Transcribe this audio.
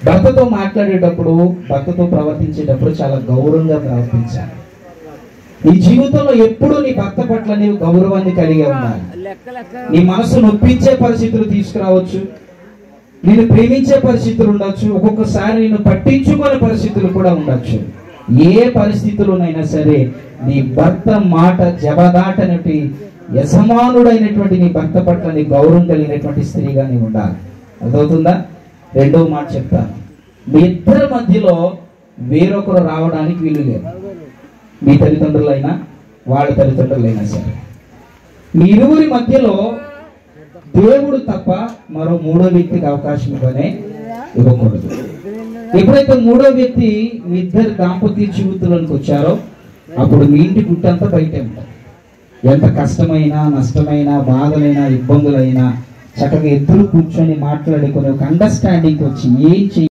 భర్తతో మాట్లాడేటప్పుడు భర్తతో ప్రవర్తించేటప్పుడు చాలా గౌరవంగా ప్రవర్తించాలి నీ జీవితంలో ఎప్పుడు నీ భర్త పట్ల నీవు గౌరవాన్ని కలిగి ఉండాలి నీ మనసు నొప్పించే పరిస్థితులు తీసుకురావచ్చు నేను ప్రేమించే పరిస్థితులు ఉండొచ్చు ఒక్కొక్కసారి నేను పట్టించుకునే పరిస్థితులు కూడా ఉండొచ్చు ఏ పరిస్థితుల్లోనైనా సరే నీ భర్త మాట జబదాటనటి యజమానుడైనటువంటి నీ భర్త పట్ల నీ గౌరవం కలిగినటువంటి స్త్రీగా నీవు ఉండాలి అర్థమవుతుందా రెండవ మాట చెప్తాను మీ ఇద్దరి మధ్యలో వేరొకరు రావడానికి వీలు లేదు మీ తల్లిదండ్రులైనా వాళ్ళ తల్లిదండ్రులైనా సరే మీ ఇరువురి మధ్యలో దేవుడు తప్ప మరో మూడో వ్యక్తికి అవకాశం ఇవ్వనే ఇవ్వకూడదు ఎప్పుడైతే మూడో వ్యక్తి మీ ఇద్దరు దాంపత్య జీవితంలోకి వచ్చారో అప్పుడు మీ ఇంటి గుట్టంతా బయటే ఉంటుంది ఎంత కష్టమైనా నష్టమైనా బాధలైనా ఇబ్బందులైనా చక్కగా ఇద్దరు కూర్చొని మాట్లాడుకుని ఒక అండర్స్టాండింగ్ వచ్చి ఏం చెయ్యి